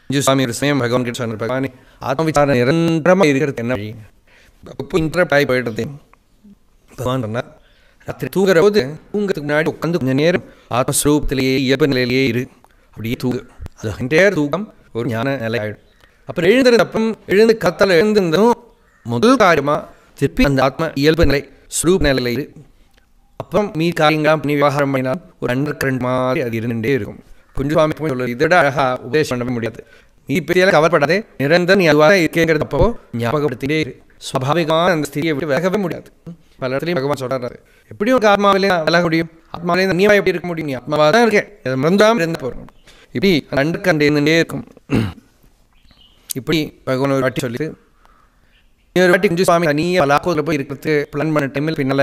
குஞ்சு சுவாமி ஒரு சமயம் பகவான் கிட்ட சொன்னார் பகவானே ஆத்ம விசாரம் நிரந்தரமாக இருக்கிறது என்ன வழி அப்போ இன்டரப்ட் ஆகி போயிடுறது பகவான் சொன்னார் ராத்திரி தூங்குற போது தூங்குறதுக்கு முன்னாடி உட்காந்து கொஞ்சம் நேரம் ஆத்மஸ்வரூபத்திலேயே இயல்பு நிலையிலேயே இரு அப்படியே தூங்கு அது என்டையர் தூக்கம் ஒரு ஞான நிலை ஆகிடும் அப்புறம் எழுந்திருந்தப்பம் எழுந்து கத்தல எழுந்திருந்ததும் முதல் காரியமாக திருப்பி அந்த ஆத்ம இயல்பு நிலை ஸ்வரூப் நிலையில் இரு அப்புறம் மீ காரியங்களாம் பண்ணி விவகாரம் பண்ணினால் ஒரு அண்டர் கரண்ட் மாதிரி அது இருந்துகிட்டே இருக்கும் குஞ்சு சுவாமி போய் சொல்லுவது இதோட அழகாக உபதேசம் பண்ணவே முடியாது நீ பெரியால கவலைப்படாதே நிரந்தரம் நீ அதுவாக இருக்கேங்கிறது அப்போ ஞாபகப்படுத்திட்டே இரு சுவாபாவிகமான அந்த ஸ்திரியை விட்டு விலகவே முடியாது பல இடத்துலையும் பகவான் சொல்கிறாரு எப்படி ஒரு ஆத்மாவிலே விலக முடியும் ஆத்மாவிலே நீ எப்படி இருக்க முடியும் நீ ஆத்மாவாக தான் இருக்கேன் இதை மறந்தாமல் இருந்து போகிறோம் இப்படி அண்டர் கண்டு இருந்துகிட்டே இருக்கும் இப்படி பகவான் ஒரு வாட்டி சொல்லிட்டு ஒரு வாட்டி குஞ்சு சுவாமி தனியாக பலாக்கோத்தில் போய் இருக்கிறது பிளான் பண்ண டைமில் பின்னால்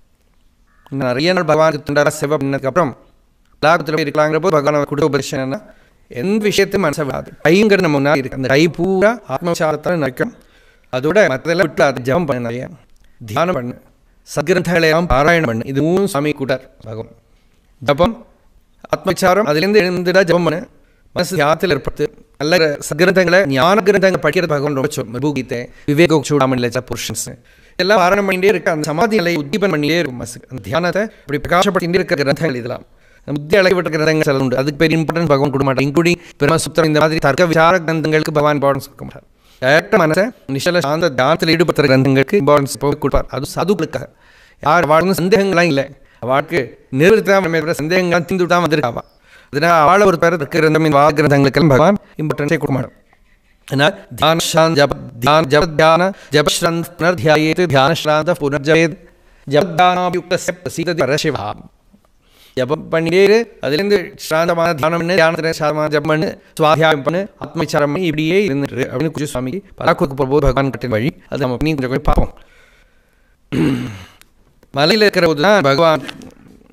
நிறைய நாள் பகவானுக்கு துண்டாரா சேவை பண்ணதுக்கப்புறம் லாபத்தில் போய் இருக்கலாங்கிறப்போ பகவான் கொடுத்த உபதேசம் என்ன எந்த விஷயத்தையும் மனசை விடாது கைங்கிறது நம்ம முன்னாடி இருக்கு அந்த கை பூரா ஆத்மவிசாரத்தால் நிற்கும் அதோட மற்றதெல்லாம் விட்டு அதை ஜபம் பண்ண நிறைய தியானம் பண்ணு சத்கிரந்தங்களையெல்லாம் பாராயணம் பண்ணு இது மூணு சுவாமி கூட்டார் பகவான் ஜபம் ஆத்மவிசாரம் அதுலேருந்து எழுந்துடா ஜபம் பண்ணு மனசு தியானத்தில் ஏற்படுத்து நல்ல சத்கிரந்தங்களை ஞான கிரந்தங்கள் படிக்கிறது பகவான் ரொம்ப சொல் பூகீதை விவேக சூடாமன் லஜா புருஷன்ஸ் எல்லாம் பாராயணம் பண்ணிட்டே இருக்கு அந்த சமாதி நிலையை உத்தீபன் பண்ணிட்டே இருக்கும் மனசு அந்த தியானத்தை இப்படி பிரகாசப்படுத்திட்டே இருக்கிற கிரந்தங்கள் இதெல்லாம் புத்தி அளவிட்ட கிரந்தங்கள் சில உண்டு அதுக்கு பெரிய இம்பார்ட்டன்ஸ் பகவான் கொடுக்க மாட்டான் இன்க்ளூடிங் பெருமா சுத்தம் இந்த மாதிரி தர்க்க விசார கிரந்தங்களுக்கு பகவான் இம்பார்ட்டன்ஸ் கொடுக்க மாட்டார் டேரக்டாக மனசை நிஷல சாந்த தியானத்தில் ஈடுபடுத்துகிற கிரந்தங்களுக்கு இம்பார்ட்டன்ஸ் போய் கொடுப்பார் அது சதுக்களுக்காக யார் வாழ்ந்து சந்தேகங்கள்லாம் இல்லை அவளுக்கு நிறுத்தான் சந்தேகங்கள்லாம் தீந்து விட்டாமல் வந்திருக்காவா அதனால் அவளை ஒரு பேர் தர்க்க கிரந்தம் இந்த வா கிரந்தங்களுக்கெல்லாம் பகவான் இம்பார்ட்டன்ஸே கொடுக்க மாட்டோம் ஆனால் தியான ஸ்ராந்த் ஜப தியான ஜப தியான ஜபஸ்ரந்த் புனர்தியாயேத் தியான ஸ்ராந்த புனர்ஜயேத் ஜபதானாபியுக்த பிரசீததி பரசிவா ஜபம் பண்ணிட்டே அதுலேருந்து ஸ்ராந்தமான தியானம் பண்ணு தியானத்தில் சாதமான ஜபம் பண்ணு சுவாத்தியாயம் பண்ணு ஆத்மவிச்சாரம் பண்ணி இப்படியே இருந்துட்டு அப்படின்னு குஜு சுவாமிக்கு பராக்குக்கு போகும்போது பகவான் கட்டின வழி அது நம்ம பண்ணி கொஞ்சம் கொஞ்சம் பார்ப்போம் மலையில் இருக்கிற போது தான் பகவான்